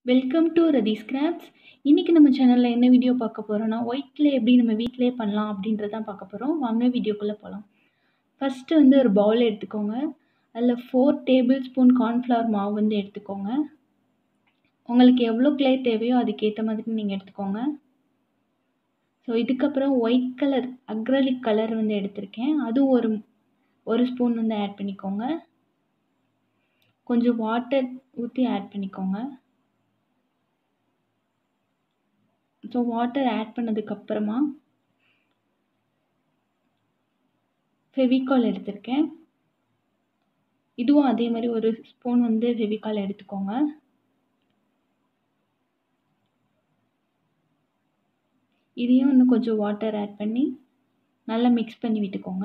welcome to ரதி scraps இன்றைக்கி நம்ம சேனலில் என்ன வீடியோ பார்க்க போகிறோன்னா ஒயிட் க்ளே எப்படி நம்ம வீட்டிலே பண்ணலாம் அப்படின்றது தான் பார்க்க போகிறோம் வாங்க வீடியோக்குள்ளே போகலாம் ஃபஸ்ட்டு வந்து ஒரு பவுல் எடுத்துக்கோங்க அதில் ஃபோர் டேபிள் ஸ்பூன் கார்ன்ஃப்ளவர் மாவு வந்து எடுத்துக்கோங்க உங்களுக்கு எவ்வளோ க்ளே தேவையோ அதுக்கேற்ற மாதிரி நீங்கள் எடுத்துக்கோங்க ஸோ இதுக்கப்புறம் ஒயிட் கலர் அக்ரலிக் கலர் வந்து எடுத்திருக்கேன் அதுவும் ஒரு ஒரு ஸ்பூன் வந்து ஆட் பண்ணிக்கோங்க கொஞ்சம் வாட்டர் ஊற்றி ஆட் பண்ணிக்கோங்க ஸோ வாட்டர் ஆட் பண்ணதுக்கப்புறமா ஃபெவிகால் எடுத்திருக்கேன் இதுவும் அதே மாதிரி ஒரு ஸ்பூன் வந்து ஃபெவிகால் எடுத்துக்கோங்க இதையும் இன்னும் கொஞ்சம் வாட்டர் ஆட் பண்ணி நல்லா மிக்ஸ் பண்ணி விட்டுக்கோங்க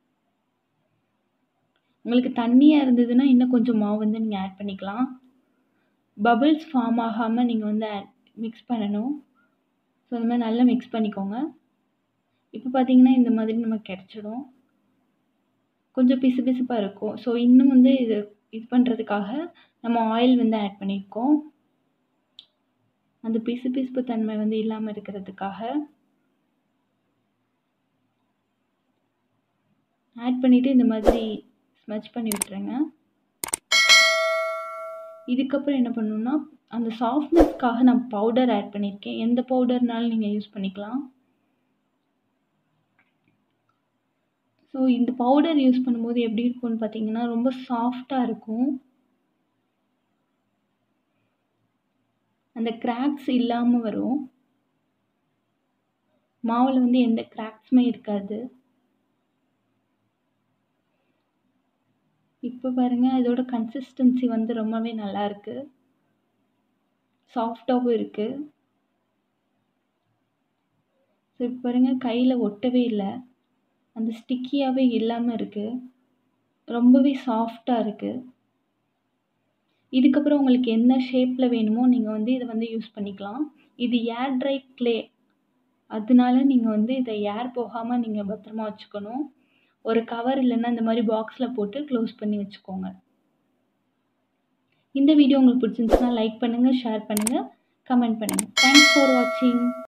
உங்களுக்கு தண்ணியாக இருந்ததுன்னா இன்னும் கொஞ்சம் மாவு வந்து நீங்கள் ஆட் பண்ணிக்கலாம் பபிள்ஸ் ஃபார்ம் ஆகாமல் நீங்கள் வந்து ஆட் மிக்ஸ் பண்ணணும் ஸோ இந்த மாதிரி நல்லா மிக்ஸ் பண்ணிக்கோங்க இப்போ பார்த்தீங்கன்னா இந்த மாதிரி நமக்கு கிடச்சிடும் கொஞ்சம் பிசு பிசுப்பாக இருக்கும் ஸோ இன்னும் வந்து இது இது பண்ணுறதுக்காக நம்ம ஆயில் வந்து ஆட் பண்ணியிருக்கோம் அந்த பிசு பிசுப்பு தன்மை வந்து இல்லாமல் இருக்கிறதுக்காக ஆட் பண்ணிவிட்டு இந்த மாதிரி ஸ்மச் பண்ணி விட்டுருங்க இதுக்கப்புறம் என்ன பண்ணணுன்னா அந்த சாஃப்ட்னஸ்க்காக நான் பவுடர் ஆட் பண்ணியிருக்கேன் எந்த பவுடர்னாலும் நீங்கள் யூஸ் பண்ணிக்கலாம் ஸோ இந்த பவுடர் யூஸ் பண்ணும்போது எப்படி இருக்கும்னு பார்த்தீங்கன்னா ரொம்ப சாஃப்டாக இருக்கும் அந்த கிராக்ஸ் இல்லாமல் வரும் மாவில் வந்து எந்த கிராக்ஸுமே இருக்காது இப்போ பாருங்கள் இதோட கன்சிஸ்டன்சி வந்து ரொம்பவே நல்லா இருக்குது சாஃப்டாகவும் இருக்குது ஸோ இப்போ பாருங்கள் கையில் ஒட்டவே இல்லை அந்த ஸ்டிக்கியாகவே இல்லாமல் இருக்குது ரொம்பவே சாஃப்டாக இருக்குது இதுக்கப்புறம் உங்களுக்கு என்ன ஷேப்பில் வேணுமோ நீங்கள் வந்து இதை வந்து யூஸ் பண்ணிக்கலாம் இது ஏர் ட்ரை க்ளே அதனால நீங்கள் வந்து இதை ஏர் போகாமல் நீங்கள் பத்திரமா வச்சுக்கணும் ஒரு கவர் இல்லைன்னா இந்த மாதிரி பாக்ஸில் போட்டு க்ளோஸ் பண்ணி வச்சுக்கோங்க இந்த வீடியோ உங்களுக்கு பிடிச்சிருந்துச்சுன்னா லைக் பண்ணுங்கள் ஷேர் பண்ணுங்கள் கமெண்ட் பண்ணுங்கள் தேங்க்ஸ் ஃபார் வாட்சிங்